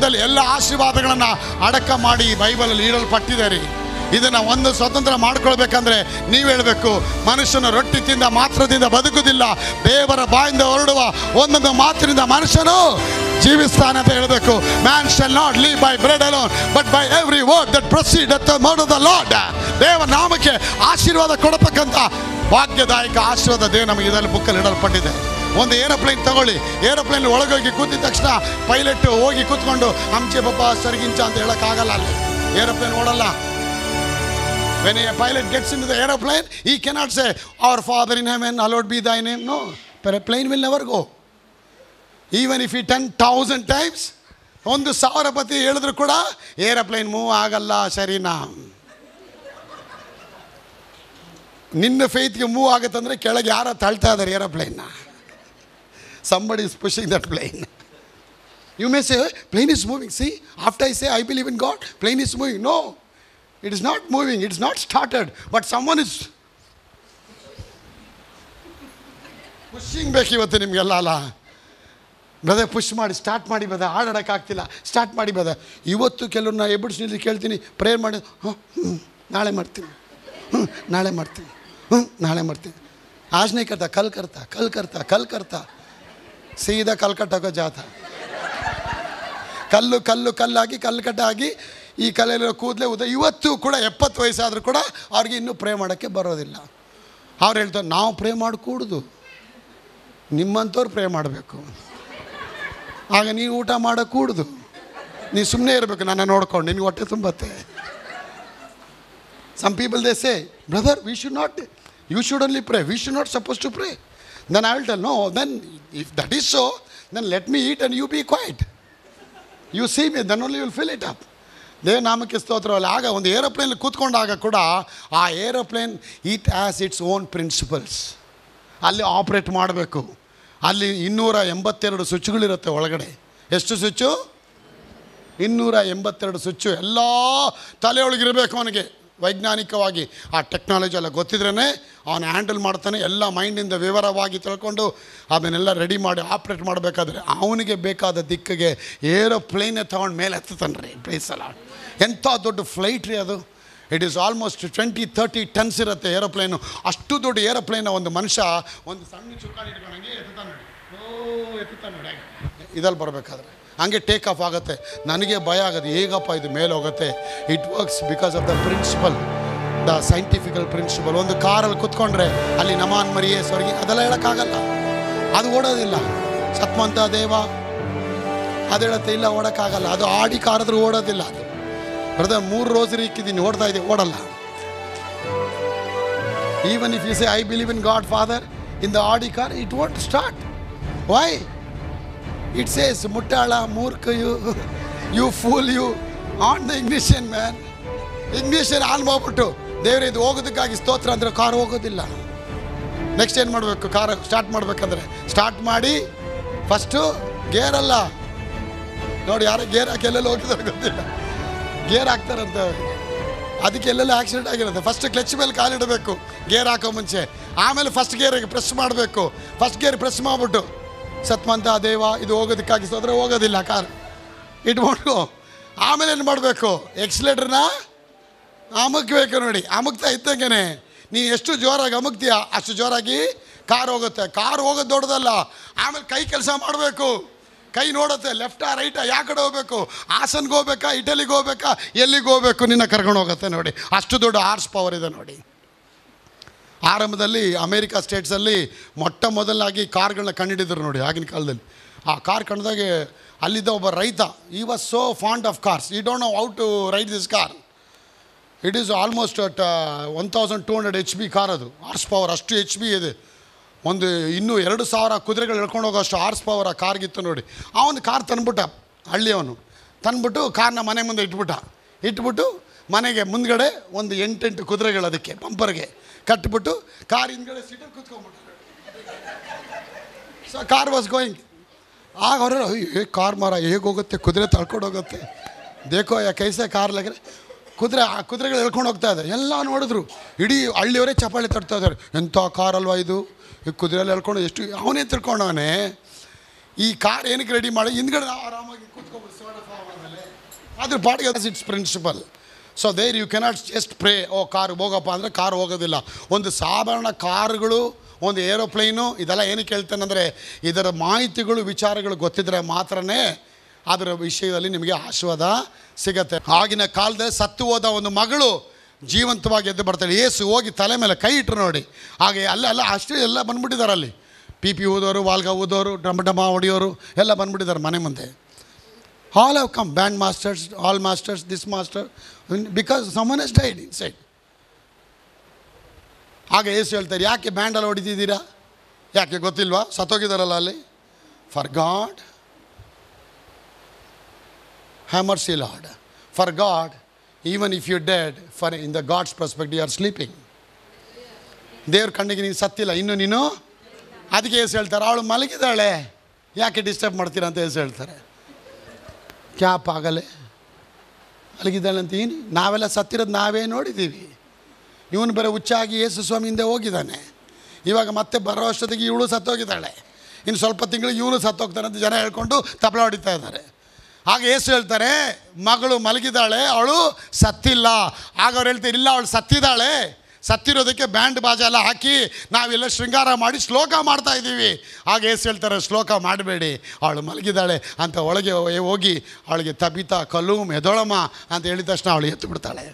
ಜೀವನದಲ್ಲಿ ಎಲ್ಲ ಆಶೀರ್ವಾದಗಳನ್ನು ಅಡಕ ಮಾಡಿ ಈ ಬೈಬಲಲ್ಲಿ ಇಡಲ್ಪಟ್ಟಿದೆ ರೀ ಇದನ್ನು ಒಂದು ಸ್ವತಂತ್ರ ಮಾಡ್ಕೊಳ್ಬೇಕಂದ್ರೆ ನೀವು ಹೇಳಬೇಕು ಮನುಷ್ಯನ ರೊಟ್ಟಿ ತಿಂದ ಮಾತ್ರದಿಂದ ಬದುಕುವುದಿಲ್ಲ ದೇವರ ಬಾಯಿಂದ ಹೊರಡುವ ಒಂದೊಂದು ಮಾತಿನಿಂದ ಮನುಷ್ಯನು ಜೀವಿಸ್ತಾನೆ ಅಂತ ಹೇಳಬೇಕು man shall not live by bread alone but by every word that proceed at mouth the lord ದೇವರ ನಾಮಕ್ಕೆ ಆಶೀರ್ವಾದ ಕೊಡಬೇಕಂತ ಭಾಗ್ಯದಾಯಕ ಆಶೀರ್ವಾದ ದೇವ ನಮಗೆ ಇದರಲ್ಲಿ ಬುಕ್ಕಲ್ಲಿ ಇಡಲ್ಪಟ್ಟಿದೆ ಒಂದು ಏರೋಪ್ಲೇನ್ ತಗೊಳ್ಳಿ ಏರೋಪ್ಲೇನ್ ಒಳಗೋಗಿ ಕೂತಿದ ತಕ್ಷಣ ಪೈಲಟ್ ಹೋಗಿ ಕೂತ್ಕೊಂಡು ಹಂಚೆ ಬಪ್ಪ ಸರ್ಗಿಂಚ ಅಂತ ಹೇಳೋಕ್ಕಾಗಲ್ಲ ಅಲ್ಲಿ ಏರೋಪ್ಲೇನ್ ಓಡಲ್ಲ When a pilot gets into the aeroplane, he cannot say, Our Father in heaven, hallowed be thy name. No, but a plane will never go. Even if he 10,000 times, ಒಂದು ಸಾವಿರ ಪತಿ ಹೇಳಿದ್ರು ಕೂಡ ಏರೋಪ್ಲೇನ್ ಮೂವ್ ಆಗಲ್ಲ ಸರಿನಾ ನಿನ್ನ ಫೇತ್ಗೆ move ಆಗುತ್ತಂದ್ರೆ ಕೆಳಗೆ ಯಾರ ತಳ್ತಾ ಇದ್ದಾರೆ ಏರೋಪ್ಲೇನ್ನ somebody is pushing that plane you may say plane is moving see after I say I believe in God plane is moving no it is not moving it is not started but someone is pushing ಬೇಕು ಇವತ್ತು ನಿಮಗೆಲ್ಲ ಅಲ್ಲ brother push ಮಾಡಿ start ಮಾಡಿ ಬದ ಹಾಡೋಕ್ಕಾಗ್ತಿಲ್ಲ start ಮಾಡಿ ಬದ ಇವತ್ತು ಕೆಲವ್ರನ್ನ ಎಬ್ಬಿಡ್ಸಿ ನಿಲ್ಲಿ ಕೇಳ್ತೀನಿ ಪ್ರೇಯರ್ ಮಾಡಿ ಹ್ಞೂ ಹ್ಞೂ ನಾಳೆ ಮಾಡ್ತೀನಿ ಹ್ಞೂ ನಾಳೆ ಮಾಡ್ತೀನಿ ಹ್ಞೂ ನಾಳೆ ಮಾಡ್ತೀನಿ आज नहीं करता कल करता कल करता कल करता ಸೀದಾ ಕಲ್ಕಟ್ಟಕ್ಕೆ ಜಾತ ಕಲ್ಲು ಕಲ್ಲು ಕಲ್ಲಾಗಿ ಕಲ್ಕಟ್ಟಾಗಿ ಈ ಕಲ್ಲಲ್ಲಿರೋ ಕೂದಲೇ ಉದ ಇವತ್ತು ಕೂಡ ಎಪ್ಪತ್ತು ವಯಸ್ಸಾದರೂ ಕೂಡ ಅವ್ರಿಗೆ ಇನ್ನೂ ಪ್ರೇ ಮಾಡೋಕ್ಕೆ ಬರೋದಿಲ್ಲ ಅವ್ರು ಹೇಳ್ತಾರೆ ನಾವು ಪ್ರೇ ಮಾಡಿಕೂಡ್ದು ನಿಮ್ಮಂಥವ್ರು ಪ್ರೇ ಮಾಡಬೇಕು ಆಗ ನೀವು ಊಟ ಮಾಡೋಕ್ಕೂಡ್ದು ನೀವು ಸುಮ್ಮನೆ ಇರಬೇಕು ನನ್ನ ನೋಡ್ಕೊಂಡು ನಿನಗೆ ಹೊಟ್ಟೆ ತುಂಬತ್ತೆ some people they say brother we should not you should only pray we should not suppose to pray then I will tell no then if that is so then let me eat and you be quiet you see me then only will fill it up ದೇವನಾಮಕ್ಕೆ ಸ್ತೋತ್ರವಲ್ಲ ಆಗ ಒಂದು ಏರೋಪ್ಲೇನಲ್ಲಿ ಕೂತ್ಕೊಂಡಾಗ ಕೂಡ ಆ aeroplane it as it's own principles ಅಲ್ಲಿ operate ಮಾಡಬೇಕು ಅಲ್ಲಿ ಇನ್ನೂರ ಎಂಬತ್ತೆರಡು ಸ್ವಿಚ್ಗಳಿರುತ್ತೆ ಒಳಗಡೆ ಎಷ್ಟು ಸ್ವಿಚ್ಚು ಇನ್ನೂರ ಎಂಬತ್ತೆರಡು ಸ್ವಿಚ್ಚು ಎಲ್ಲ ತಲೆಯೊಳಗಿರಬೇಕು ಅವನಿಗೆ ವೈಜ್ಞಾನಿಕವಾಗಿ ಆ ಟೆಕ್ನಾಲಜಿ ಎಲ್ಲ ಗೊತ್ತಿದ್ರೇ ಅವನು ಹ್ಯಾಂಡಲ್ ಮಾಡ್ತಾನೆ ಎಲ್ಲ ಮೈಂಡಿಂದ ವಿವರವಾಗಿ ತಿಳ್ಕೊಂಡು ಅದನ್ನೆಲ್ಲ ರೆಡಿ ಮಾಡಿ ಆಪ್ರೇಟ್ ಮಾಡಬೇಕಾದ್ರೆ ಅವನಿಗೆ ಬೇಕಾದ ದಿಕ್ಕಿಗೆ ಏರೋಪ್ಲೇನೇ ತೊಗೊಂಡು ಮೇಲೆ ಹತ್ತುತ್ತಾನೆ ರೀ ಪ್ಲೇಸಲ್ಲ ಎಂಥ ದೊಡ್ಡ ಫ್ಲೈಟ್ ರೀ ಅದು it is almost twenty thirty tons ಇರುತ್ತೆ ಏರೋಪ್ಲೇನು ಅಷ್ಟು ದೊಡ್ಡ ಏರೋಪ್ಲೇನ ಒಂದು ಮನುಷ್ಯ ಒಂದು ಸಣ್ಣ ಚುಕ್ಕಾಣಿ ಇಟ್ಕೊಂಡು ಹಂಗೆ ಎತ್ತುತ್ತಾನೆ ನೋಡಿ ಓ ಎತ್ತುತ್ತಾನೆ ನೋಡಿ ಹಾಗೆ. ಇದಲ್ಲಿ ಬರಬೇಕಾದ್ರೆ ಹಂಗೆ ಟೇಕ್ ಆಫ್ ಆಗುತ್ತೆ ನನಗೆ ಭಯ ಆಗೋದು ಹೇಗಪ್ಪ ಇದು ಮೇಲೆ ಹೋಗುತ್ತೆ it works because of the principle the scientifical principle ಒಂದು ಕಾರಲ್ಲಿ ಕುತ್ಕೊಂಡ್ರೆ ಅಲ್ಲಿ ನಮಾನ್ ಮರಿಯೇ ಸ್ವರ್ಗಿ ಅದೆಲ್ಲ ಹೇಳೋಕ್ಕಾಗಲ್ಲ ಅದು ಓಡೋದಿಲ್ಲ ಸತ್ಮಂತ ದೇವ ಅದು ಹೇಳುತ್ತೆ ಇಲ್ಲ ಓಡೋಕ್ಕಾಗಲ್ಲ ಅದು ಆಡಿ ಕಾರಾದ್ರೂ ಓಡೋದಿಲ್ಲ ಅದು ಬ್ರದರ್ ಮೂರು ರೋಸರಿ ಇಕ್ಕಿದ್ದೀನಿ ಓಡ್ತಾ ಇದೆ ಓಡಲ್ಲ even if you say I believe in God Father in the Audi car it won't start why it says ಮುಟ್ಟಾಳ ಮೂರ್ಖ you you fool you on the ignition man ignition on ಮಾಡ್ಬಿಟ್ಟು ದೇವ್ರೆ ಇದು ಹೋಗೋದಕ್ಕಾಗಿ ಸ್ತೋತ್ರ ಅಂದರೆ ಕಾರ್ ಹೋಗೋದಿಲ್ಲ ನೆಕ್ಸ್ಟ್ ಏನು ಮಾಡಬೇಕು ಕಾರ್ ಸ್ಟಾರ್ಟ್ ಮಾಡಬೇಕಂದ್ರೆ ಸ್ಟಾರ್ಟ್ ಮಾಡಿ ಫಸ್ಟು ಗೇರ್ ಅಲ್ಲ ನೋಡಿ ಯಾರೋ ಗೇರ್ ಹಾಕಿ ಎಲ್ಲೆಲ್ಲ ಹೋಗಿದ್ದಾರೆ ಗೊತ್ತಿಲ್ಲ ಗೇರ್ ಹಾಕ್ತಾರಂತ ಅದಕ್ಕೆ ಎಲ್ಲೆಲ್ಲ ಆಕ್ಸಿಡೆಂಟ್ ಆಗಿರುತ್ತೆ ಫಸ್ಟ್ ಕ್ಲಚ್ ಮೇಲೆ ಕಾಲಿಡಬೇಕು ಗೇರ್ ಹಾಕೋ ಮುಂಚೆ ಆಮೇಲೆ ಫಸ್ಟ್ ಗೇರಿಗೆ ಪ್ರೆಸ್ ಮಾಡಬೇಕು ಫಸ್ಟ್ ಗೇರ್ ಪ್ರೆಸ್ ಮಾಡಿಬಿಟ್ಟು ಸತ್ಮಂತ ದೇವ ಇದು ಹೋಗೋದಕ್ಕಾಗಿ ಹೋದ್ರೆ ಹೋಗೋದಿಲ್ಲ ಕಾರ್ ಇಟ್ಕೊಂಡು ಆಮೇಲೆ ಏನು ಮಾಡಬೇಕು ಎಕ್ಸ್ಲೇಟ್ರನ್ನ ಅಮುಕ್ಬೇಕು ನೋಡಿ ಅಮುಕ್ತಾ ಇದ್ದಂಗೆನೆ ನೀನು ಎಷ್ಟು ಜೋರಾಗಿ ಅಮುಕ್ತೀಯ ಅಷ್ಟು ಜೋರಾಗಿ ಕಾರ್ ಹೋಗುತ್ತೆ ಕಾರ್ ಹೋಗೋದು ದೊಡ್ಡದಲ್ಲ ಆಮೇಲೆ ಕೈ ಕೆಲಸ ಮಾಡಬೇಕು ಕೈ ನೋಡುತ್ತೆ ಲೆಫ್ಟಾ ರೈಟಾ ಯಾವ ಕಡೆ ಹೋಗ್ಬೇಕು ಹಾಸನ್ಗೆ ಹೋಗ್ಬೇಕಾ ಇಟಲಿಗೆ ಹೋಗ್ಬೇಕಾ ಎಲ್ಲಿಗೆ ಹೋಗ್ಬೇಕು ನಿನ್ನ ಕರ್ಕೊಂಡು ಹೋಗುತ್ತೆ ನೋಡಿ ಅಷ್ಟು ದೊಡ್ಡ ಹಾರ್ಸ್ ಪವರ್ ಇದೆ ನೋಡಿ ಆರಂಭದಲ್ಲಿ ಅಮೇರಿಕಾ ಸ್ಟೇಟ್ಸಲ್ಲಿ ಮೊಟ್ಟ ಮೊದಲಾಗಿ ಕಾರ್ಗಳನ್ನ ಕಂಡುಹಿಡಿದ್ರು ನೋಡಿ ಆಗಿನ ಕಾಲದಲ್ಲಿ ಆ ಕಾರ್ ಕಂಡದಾಗೆ ಅಲ್ಲಿದ್ದ ಒಬ್ಬ ರೈತ he was so fond of cars he don't know how to ride this car it is almost at one thousand two hundred H P car ಅದು ಹಾರ್ಸ್ ಪವರ್ ಅಷ್ಟು ಎಚ್ ಬಿ ಇದೆ ಒಂದು ಇನ್ನೂ ಎರಡು ಸಾವಿರ ಕುದುರೆಗಳು ಎಳ್ಕೊಂಡು ಹೋಗೋ ಅಷ್ಟು ಹಾರ್ಸ್ ಪವರ್ ಆ ಕಾರ್ಗಿತ್ತು ನೋಡಿ ಅವನು ಕಾರ್ ತಂದ್ಬಿಟ್ಟ ಹಳ್ಳಿಯವನು ತಂದ್ಬಿಟ್ಟು ಕಾರ್ನ ಮನೆ ಮುಂದೆ ಇಟ್ಬಿಟ್ಟ ಇಟ್ಬಿಟ್ಟು ಮನೆಗೆ ಮುಂದ್ಗಡೆ ಒಂದು ಎಂಟೆಂಟು ಕುದುರೆಗಳು ಅದಕ್ಕೆ ಪಂಪರ್ಗೆ ಕಟ್ಬಿಟ್ಟು ಕಾರ್ ಹಿಂದ್ಗಡೆ ಸೀಟಲ್ಲಿ ಕೂತ್ಕೊಂಡ್ಬಿಟ್ಟ ಸೊ ಕಾರ್ ವಾಸ್ ಗೋಯಿಂಗ್ ಆಗ ಅವರು ಏ ಕಾರ್ ಮಾರ ಹೇಗೆ ಹೋಗುತ್ತೆ ಕುದುರೆ ತಳ್ಕೊಂಡು ಹೋಗುತ್ತೆ ದೇಕೋ ಯಾ ಕೈಸೆ ಕಾರ್ ಲಗ್ರೆ ಕುದುರೆ ಆ ಕುದುರೆಗಳು ಎಳ್ಕೊಂಡು ಹೋಗ್ತಾ ಇದೆ ಎಲ್ಲ ನೋಡಿದ್ರು ಇಡೀ ಹಳ್ಳಿಯವರೇ ಚಪ್ಪಾಳೆ ತಡ್ತಾ ಇದ್ದಾರೆ ಎಂಥ ಕಾರ್ ಅಲ್ವಾ ಇದು ಈ ಕುದುರೆಯಲ್ಲಿ ಎಳ್ಕೊಂಡು ಎಷ್ಟು ಅವನೇ ತಿಳ್ಕೊಂಡವನೇ ಈ ಕಾರ್ ಏನಕ್ಕೆ ರೆಡಿ ಮಾಡಿ ಹಿಂದ್ಗಡೆ ನಾವು ಆರಾಮಾಗಿ ಕೂತ್ಕೊಂಡ್ಬಿಟ್ಟು ಸೋಡ ಅದ್ರ ಪಾಡಿಗೆ it's principle so there you cannot just pray ಓ ಕಾರು ಹೋಗಪ್ಪ ಅಂದರೆ ಕಾರು ಹೋಗೋದಿಲ್ಲ ಒಂದು ಸಾಧಾರಣ ಕಾರುಗಳು ಒಂದು ಏರೋಪ್ಲೇನು ಇದೆಲ್ಲ ಏನಕ್ಕೆ ಹೇಳ್ತೇನೆ ಅಂದರೆ ಇದರ ಮಾಹಿತಿಗಳು ವಿಚಾರಗಳು ಗೊತ್ತಿದ್ದರೆ ಮಾತ್ರನೇ ಅದರ ವಿಷಯದಲ್ಲಿ ನಿಮಗೆ ಆಶೀರ್ವಾದ ಸಿಗತ್ತೆ ಆಗಿನ ಕಾಲದಲ್ಲಿ ಸತ್ತು ಹೋದ ಒಂದು ಮಗಳು ಜೀವಂತವಾಗಿ ಎದ್ದು ಬರ್ತಾಳೆ ಏಸು ಹೋಗಿ ತಲೆ ಮೇಲೆ ಕೈ ಇಟ್ಟರು ನೋಡಿ ಹಾಗೆ ಅಲ್ಲ ಅಲ್ಲ ಅಷ್ಟೇ ಎಲ್ಲ ಬಂದ್ಬಿಟ್ಟಿದ್ದಾರೆ ಅಲ್ಲಿ ಪಿ ಪಿ ಊದೋರು ವಾಲ್ಗ ಊದೋರು ಡಮ ಡಮ ಹೊಡೆಯೋರು ಎಲ್ಲ ಬಂದ್ಬಿಟ್ಟಿದ್ದಾರೆ ಮನೆ ಮುಂದೆ all have come band masters all masters this master because someone is died inside ಆಗ ಏಸು ಹೇಳ್ತಾರೆ ಯಾಕೆ ಬ್ಯಾಂಡಲ್ಲಿ ಹೊಡಿತಿದ್ದೀರಾ ಯಾಕೆ ಗೊತ್ತಿಲ್ವಾ ಸತ್ತೋಗಿದ್ದಾರಲ್ಲ ಅಲ್ಲಿ for God have mercy Lord for God even if you dead for in the God's perspective you are sleeping ದೇವ್ರ ಕಣ್ಣಿಗೆ ನೀನು ಸತ್ತಿಲ್ಲ ಇನ್ನು ನೀನು ಅದಕ್ಕೆ ಏಸು ಹೇಳ್ತಾರೆ ಅವಳು ಮಲಗಿದ್ದಾಳೆ ಯಾಕೆ ಡಿಸ್ಟರ್ಬ್ ಮಾಡ್ತೀರಾ ಅಂತ ಏಸು ಹೇಳ್ತಾರೆ ಕ್ಯಾಪ್ ಆಗಲೆ ಮಲಗಿದ್ದಾಳೆ ಅಂತ ಏನು ನಾವೆಲ್ಲ ಸತ್ತಿರೋದು ನಾವೇ ನೋಡಿದ್ದೀವಿ ಇವನು ಬೇರೆ ಹುಚ್ಚಾಗಿ ಯೇಸು ಸ್ವಾಮಿ ಹಿಂದೆ ಹೋಗಿದ್ದಾನೆ ಇವಾಗ ಮತ್ತೆ ಬರೋ ಅಷ್ಟೊತ್ತಿಗೆ ಇವಳು ಸತ್ತೋಗಿದ್ದಾಳೆ ಇನ್ನು ಸ್ವಲ್ಪ ತಿಂಗಳು ಇವನು ಸತ್ತೋಗ್ತಾನೆ ಅಂತ ಜನ ಹೇಳ್ಕೊಂಡು ತಪ್ಪಲ ಹೊಡಿತಾ ಇದ್ದಾರೆ ಆಗ ಏಸು ಹೇಳ್ತಾರೆ ಮಗಳು ಮಲಗಿದ್ದಾಳೆ ಅವಳು ಸತ್ತಿಲ್ಲ ಆಗ ಅವ್ರು ಹೇಳ್ತಾರೆ ಇಲ್ಲ ಅವಳು ಸತ್ತಿದ್ದಾಳೆ ಸತ್ತಿರೋದಕ್ಕೆ ಬ್ಯಾಂಡ್ ಬಾಜ ಎಲ್ಲ ಹಾಕಿ ನಾವೆಲ್ಲ ಶೃಂಗಾರ ಮಾಡಿ ಶ್ಲೋಕ ಮಾಡ್ತಾ ಇದ್ದೀವಿ ಆಗ ಏಸು ಹೇಳ್ತಾರೆ ಶ್ಲೋಕ ಮಾಡಬೇಡಿ ಅವಳು ಮಲಗಿದ್ದಾಳೆ ಅಂತ ಒಳಗೆ ಹೋಗಿ ಅವಳಿಗೆ ತಬಿತಾ ಕಲೂಮ್ ಎದೊಳಮ್ಮ ಅಂತ ಹೇಳಿದ ತಕ್ಷಣ ಅವಳು ಎತ್ತು ಬಿಡ್ತಾಳೆ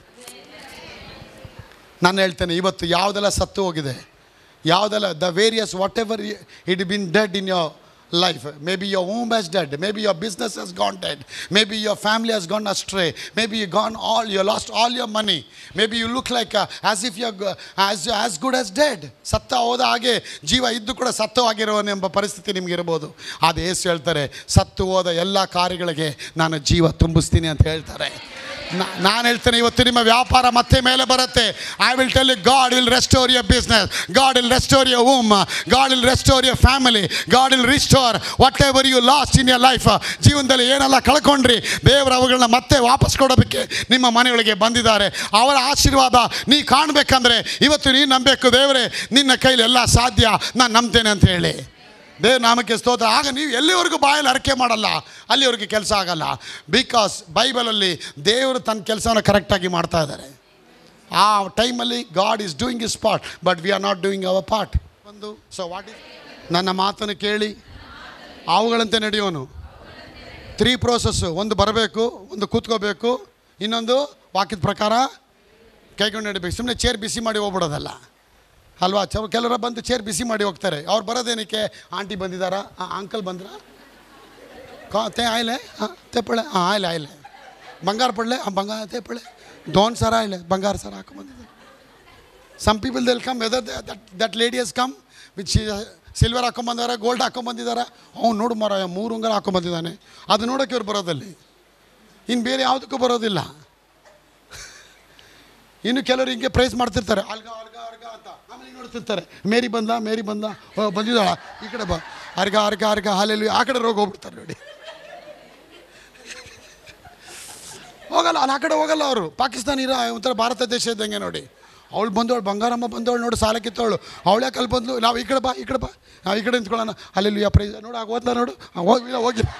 ನಾನು ಹೇಳ್ತೇನೆ ಇವತ್ತು ಯಾವುದೆಲ್ಲ ಸತ್ತು ಹೋಗಿದೆ ಯಾವುದೆಲ್ಲ the various whatever it been dead in your life maybe your home has dead maybe your business has gone dead maybe your family has gone astray maybe you gone all you lost all your money maybe you look like as if you as as good as dead ಸತ್ತ ಹೋದ ಹಾಗೆ ಜೀವ ಇದ್ದು ಕೂಡ ಸತ್ತು ಆಗಿರೋನೆಂಬ ಪರಿಸ್ಥಿತಿ ನಿಮ್ಗೆ ಇರ್ಬೋದು ಅದು ಏಸು ಹೇಳ್ತಾರೆ ಸತ್ತು ಹೋದ ಎಲ್ಲ ಕಾರ್ಯಗಳಿಗೆ ನಾನು ಜೀವ ತುಂಬಿಸ್ತೀನಿ ಅಂತ ಹೇಳ್ತಾರೆ ನಾನು ಹೇಳ್ತೇನೆ ಇವತ್ತು ನಿಮ್ಮ ವ್ಯಾಪಾರ ಮತ್ತೆ ಮೇಲೆ ಬರುತ್ತೆ I will tell you God will restore your business God will restore your home God will restore your family God will restore whatever you lost in your life ಜೀವನದಲ್ಲಿ ಏನೆಲ್ಲ ಕಳ್ಕೊಂಡ್ರಿ ದೇವರು ಅವುಗಳನ್ನ ಮತ್ತೆ ವಾಪಸ್ ಕೊಡೋದಕ್ಕೆ ನಿಮ್ಮ ಮನೆಯೊಳಗೆ ಬಂದಿದ್ದಾರೆ ಅವರ ಆಶೀರ್ವಾದ ನೀ ಕಾಣಬೇಕಂದ್ರೆ ಇವತ್ತು ನೀನು ನಂಬಬೇಕು ದೇವರೇ ನಿನ್ನ ಕೈಲಿ ಎಲ್ಲ ಸಾಧ್ಯ ನಾನು ನಂಬ್ತೇನೆ ಅಂತ ಹೇಳಿ ದೇವ್ರ ನಾಮಕ್ಕೆ ಸ್ತೋತ್ರ ಆಗ ನೀವು ಎಲ್ಲಿವರೆಗೂ ಬಾಯಲ್ಲಿ ಅರಕೆ ಮಾಡಲ್ಲ ಅಲ್ಲಿವರೆಗೂ ಕೆಲಸ ಆಗಲ್ಲ ಬಿಕಾಸ್ ಬೈಬಲಲ್ಲಿ ದೇವರು ತನ್ನ ಕೆಲಸವನ್ನು ಕರೆಕ್ಟಾಗಿ ಮಾಡ್ತಾ ಇದ್ದಾರೆ ಆ ಟೈಮಲ್ಲಿ God is doing his part but we are not doing our part ಒಂದು ಸೊ ವಾಟ್ ಇಸ್ ನನ್ನ ಮಾತನ್ನು ಕೇಳಿ ಅವುಗಳಂತೆ ನಡೆಯೋನು ತ್ರೀ ಪ್ರೋಸೆಸ್ಸು ಒಂದು ಬರಬೇಕು ಒಂದು ಕೂತ್ಕೋಬೇಕು ಇನ್ನೊಂದು ವಾಕ್ಯದ ಪ್ರಕಾರ ಕೈಗೊಂಡು ನಡಿಬೇಕು ಸುಮ್ಮನೆ ಚೇರ್ ಬಿಸಿ ಮಾಡಿ ಹೋಗ್ಬಿಡೋದಲ್ಲ ಅಲ್ವಾ ಚ ಕೆಲವರು ಬಂದು ಚೇರ್ ಬಿಸಿ ಮಾಡಿ ಹೋಗ್ತಾರೆ ಅವ್ರು ಬರೋದೇನಕ್ಕೆ ಆಂಟಿ ಬಂದಿದ್ದಾರಾ ಅಂಕಲ್ ಬಂದ್ರ ಕಾ ತೇ ಆಯ್ಲೆ ಹಾಂ ತೆಪ್ಪಳೆ ಹಾಂ ಆಯ್ಲೆ ಆಯ್ಲೆ ಬಂಗಾರ ಪಡ್ಲೆ ಹಾಂ ಬಂಗಾರ ತೆಪ್ಪಳೆ ದೋನ್ ಸರ ಆಯ್ಲೆ ಬಂಗಾರ ಸರ ಹಾಕೊಂಬಂದಿದ್ದಾರೆ some people they'll come whether that that lady has come which silver ಹಾಕೊಂಬಂದಾರೆ ಗೋಲ್ಡ್ ಹಾಕೊಂಬಂದಿದ್ದಾರೆ ಅವ್ನು ನೋಡು ಮರ ಮೂರು ಉಂಗರ ಹಾಕೊಂಬಂದಿದ್ದಾನೆ ಅದು ನೋಡೋಕೆ ಇವ್ರು ಬರೋದಲ್ಲಿ ಇನ್ನು ಬೇರೆ ಯಾವುದಕ್ಕೂ ಬರೋದಿಲ್ಲ ಇನ್ನು ಕೆಲವರು ಹಿಂಗೆ ಪ್ರೈಸ್ ಮಾಡ್ತಿರ್ತಾರೆ ಅಲ್ಗ ಅರ್ಗ ಅರ್ಗ ಅಂತ ಆಮೇಲೆ ನೋಡ್ತಿರ್ತಾರೆ ಮೇರಿ ಬಂದ ಮೇರಿ ಬಂದ ಓ ಬಂದಿದ್ದಾಳ ಈ ಕಡೆ ಬಾ ಅರ್ಗ ಅರ್ಗ ಅರ್ಗ ಹಾಲೆಲ್ಲಿ ಆ ಕಡೆ ರೋಗ ಹೋಗ್ಬಿಡ್ತಾರೆ ನೋಡಿ ಹೋಗಲ್ಲ ಅಲ್ಲಿ ಆ ಕಡೆ ಹೋಗಲ್ಲ ಅವರು ಪಾಕಿಸ್ತಾನ ಇರೋ ಒಂಥರ ಭಾರತ ದೇಶ ಇದ್ದಂಗೆ ನೋಡಿ ಅವಳು ಬಂದವಳು ಬಂಗಾರಮ್ಮ ಬಂದವಳು ನೋಡಿ ಸಾಲ ಕಿತ್ತವಳು ಅವಳೇ ಕಲ್ ಬಂದ್ಲು ನಾವು ಈ ಕಡೆ ಬಾ ಈ ಕಡೆ ಬಾ ನಾವು ಈ ಕಡೆ ನಿಂತ್ಕೊಳ್ಳೋಣ ಅಲ್ಲಿ ಆ ಪ್ರೈಸ್ ನೋಡು ಆಗ ಓದ್ಲಾ ನೋಡು ಆ, ಹೋಗಿಲ್ಲ ಹೋಗಿಲ್ಲ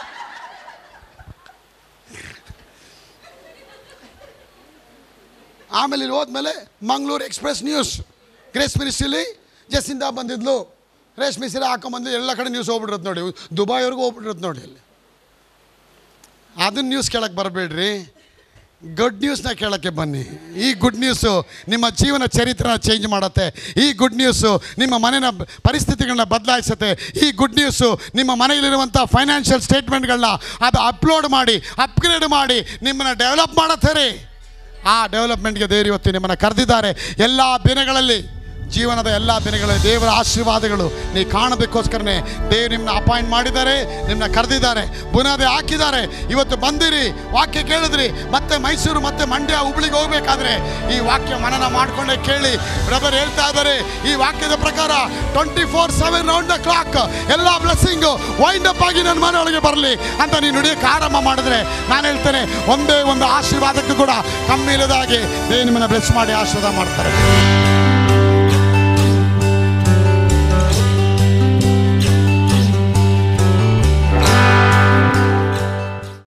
ಆಮೇಲೆ ಇಲ್ಲಿ ಹೋದ್ಮೇಲೆ ಮಂಗಳೂರು ಎಕ್ಸ್ಪ್ರೆಸ್ ನ್ಯೂಸ್ ಗ್ರೇಸ್ ಮಿನಿಸ್ಟ್ರಿಲಿ ಜಸ್ಸಿಂದ ಬಂದಿದ್ಲು ರೇಷ್ಮೆ ಸೀರೆ ಹಾಕೊಂಬಂದು ಎಲ್ಲ ಕಡೆ ನ್ಯೂಸ್ ಹೋಗ್ಬಿಟ್ಟಿರೋದು ನೋಡಿ ದುಬಾಯಿವರೆಗೂ ಹೋಗ್ಬಿಟ್ಟಿರೋದು ನೋಡಿ ಅಲ್ಲಿ ಅದನ್ನ ನ್ಯೂಸ್ ಕೇಳಕ್ಕೆ ಬರಬೇಡ್ರಿ ಗುಡ್ ನ್ಯೂಸ್ನ ಕೇಳೋಕ್ಕೆ ಬನ್ನಿ ಈ ಗುಡ್ ನ್ಯೂಸು ನಿಮ್ಮ ಜೀವನ ಚರಿತ್ರನ ಚೇಂಜ್ ಮಾಡುತ್ತೆ ಈ ಗುಡ್ ನ್ಯೂಸು ನಿಮ್ಮ ಮನೆಯ ಪರಿಸ್ಥಿತಿಗಳನ್ನ ಬದಲಾಯಿಸುತ್ತೆ ಈ ಗುಡ್ ನ್ಯೂಸು ನಿಮ್ಮ ಮನೆಯಲ್ಲಿರುವಂಥ ಫೈನಾನ್ಷಿಯಲ್ ಸ್ಟೇಟ್ಮೆಂಟ್ಗಳನ್ನ ಅದು ಅಪ್ಲೋಡ್ ಮಾಡಿ ಅಪ್ಗ್ರೇಡ್ ಮಾಡಿ ನಿಮ್ಮನ್ನು ಡೆವಲಪ್ ಮಾಡುತ್ತಾರೆ ಆ ಡೆವಲಪ್ಮೆಂಟ್ಗೆ ದೇವರು ಇವತ್ತು ನಿಮ್ಮನ್ನು ಕರೆದಿದ್ದಾರೆ ಎಲ್ಲ ದಿನಗಳಲ್ಲಿ ಜೀವನದ ಎಲ್ಲ ದಿನಗಳಲ್ಲಿ ದೇವರ ಆಶೀರ್ವಾದಗಳು ನೀವು ಕಾಣಬೇಕೋಸ್ಕರನೇ ದೇವರು ನಿಮ್ಮನ್ನ ಅಪಾಯಿಂಟ್ ಮಾಡಿದ್ದಾರೆ ನಿಮ್ಮನ್ನ ಕರೆದಿದ್ದಾರೆ ಬುನಾದಿ ಹಾಕಿದ್ದಾರೆ ಇವತ್ತು ಬಂದಿರಿ ವಾಕ್ಯ ಕೇಳಿದ್ರಿ ಮತ್ತೆ ಮೈಸೂರು ಮತ್ತೆ ಮಂಡ್ಯ ಹುಬ್ಳಿಗೆ ಹೋಗ್ಬೇಕಾದ್ರೆ ಈ ವಾಕ್ಯ ಮನನ ಮಾಡಿಕೊಂಡೇ ಕೇಳಿ ಬ್ರದರ್ ಹೇಳ್ತಾ ಇದ್ದಾರೆ ಈ ವಾಕ್ಯದ ಪ್ರಕಾರ twenty four seven round the clock ಎಲ್ಲ ಬ್ಲೆಸ್ಸಿಂಗು ವೈಂಡ್ ಅಪ್ ಆಗಿ ನನ್ನ ಮನೆಯೊಳಗೆ ಬರಲಿ ಅಂತ ನೀವು ನುಡಿಯೋಕೆ ಆರಂಭ ಮಾಡಿದ್ರೆ ನಾನು ಹೇಳ್ತೇನೆ ಒಂದೇ ಒಂದು ಆಶೀರ್ವಾದಕ್ಕೂ ಕೂಡ ಕಮ್ಮಿ ಇಲ್ಲದ ಹಾಗೆ ದೇವರು ನಿಮ್ಮನ್ನು ಬ್ಲೆಸ್ ಮಾಡಿ ಆಶೀರ್ವಾದ ಮಾಡ್ತಾರೆ